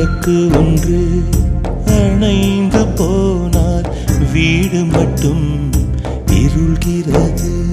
விளக்கு ஒன்று அணைந்து போனால் வீடு மட்டும் இருள்கிறது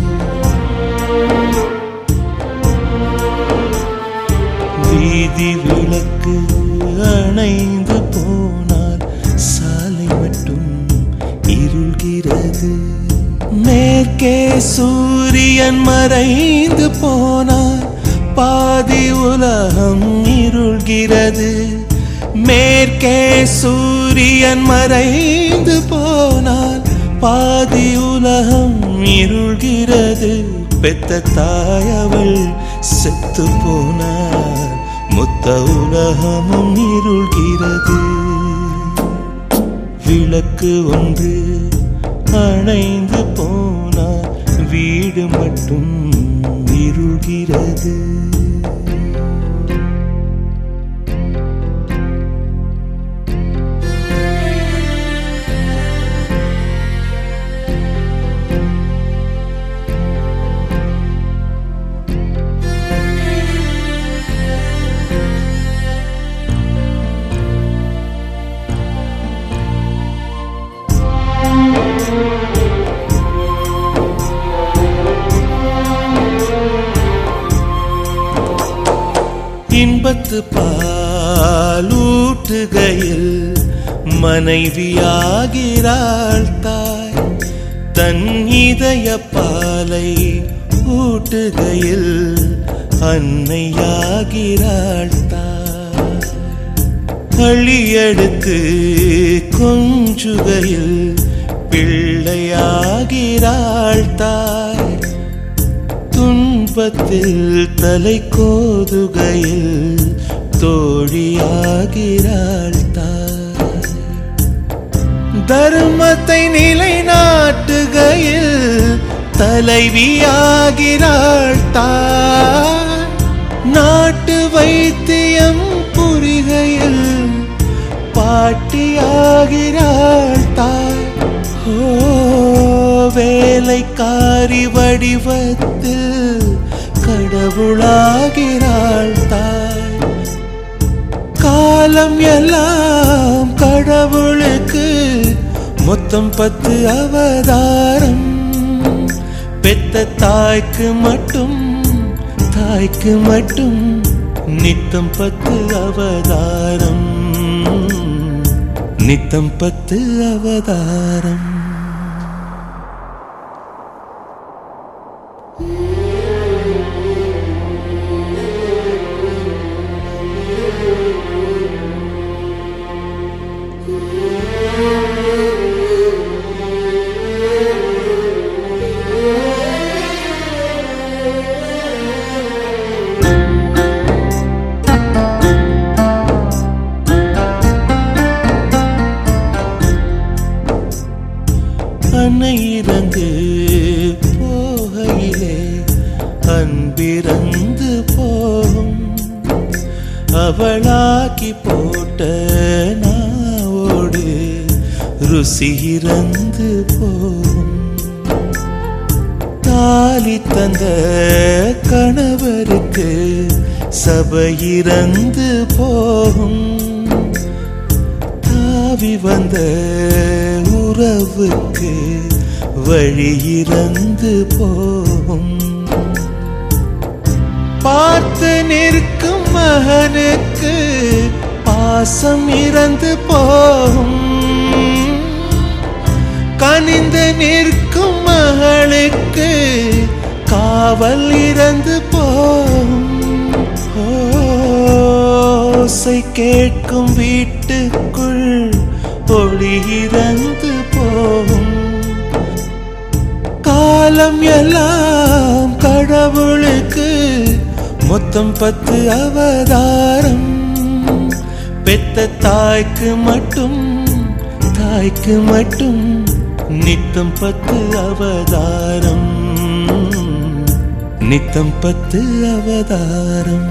வீதி விளக்கு அணைந்து போனால் சாலை மட்டும் இருள்கிறது மேற்கே சூரியன் மறைந்து போனால் பாதி உலகம் இருள்கிறது மேற்கே சூரியன் மறைந்து போனால் பாதி உலகம் இருள்கிறது பெத்த தாயவள் செத்து போனார் மொத்த உலகமும் இருள்கிறது விளக்கு ஒன்று அணைந்து போனார் வீடு மட்டும் இருள்கிறது இன்பத்து பாலூட்டுகையில் மனைவியாகிறாள் தாய் தன் இதய பாலை ஊட்டுகையில் அன்னையாகிறாள் தாய் அழியெடுத்து கொஞ்சுகையில் பிள்ளையாகிறாள் தாய் துன்பத்தில் தலை கோதுகையில் தோழியாகிறாள் தாய் தர்மத்தை நிலைநாட்டுகையில் தலைவியாகிறாள் தாய் நாட்டு வைத்தியம் புரிகையில் பாட்டியாகிறாள் தாய் ஓ வேலைக்காரி வடிவத்தில் கடவுளாகிறாள் தாய் காலம் எல்லாம் கடவுளுக்கு மொத்தம் பத்து அவதாரம் பெத்த தாய்க்கு மட்டும் தாய்க்கு மட்டும் நித்தம் பத்து அவதாரம் நித்தம் பத்து அவதாரம் அன்னை இறந்து போகையிலே அன்பிறந்து போகும் அவளாக்கி போட்ட நாவோடு ருசி இறந்து போகும் தாலி தந்த கணவருக்கு சபை இறந்து போகும் தாவி வந்த உறவுக்கு வழி இறந்து போகும் பார்த்து நிற்கும் மகனுக்கு பாசம் இறந்து போகும் கனிந்து நிற்கும் மகளுக்கு காவல் இறந்து போகும் ஓசை கேட்கும் வீட்டுக்குள் ஒளி இறந்து போகும் காலம் எல்லாம் கடவுளுக்கு மொத்தம் பத்து அவதாரம் பெத்த தாய்க்கு மட்டும் தாய்க்கு மட்டும் நித்தம் பத்து அவதாரம் நித்தம் பத்து அவதாரம்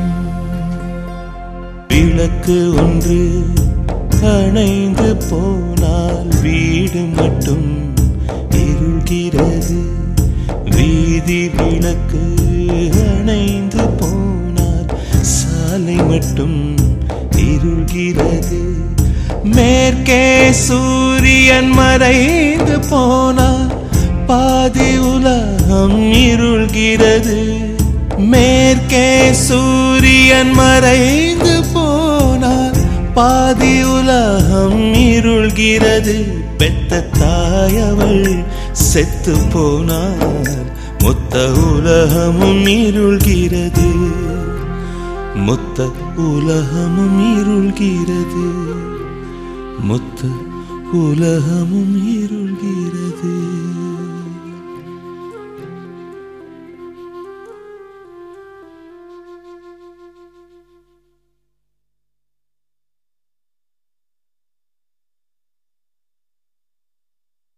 விளக்கு ஒன்று அணைந்து போனால் வீடு மட்டும் இருள்கிறது வீதி விளக்கு அணைந்து போனால் சாலை மட்டும் இருள்கிறது மேற்கே சூரியன் மறைந்து போனார் பாதி உலகம் இருள்கிறது மேற்கே சூரியன் மறைந்து போனார் பாதி உலகம் இருள்கிறது பெத்த தாயவள் செத்து போனார் மொத்த உலகமும் இருள்கிறது மொத்த உலகமும் இருள்கிறது மொத்த உலகமும் இருள்கிறது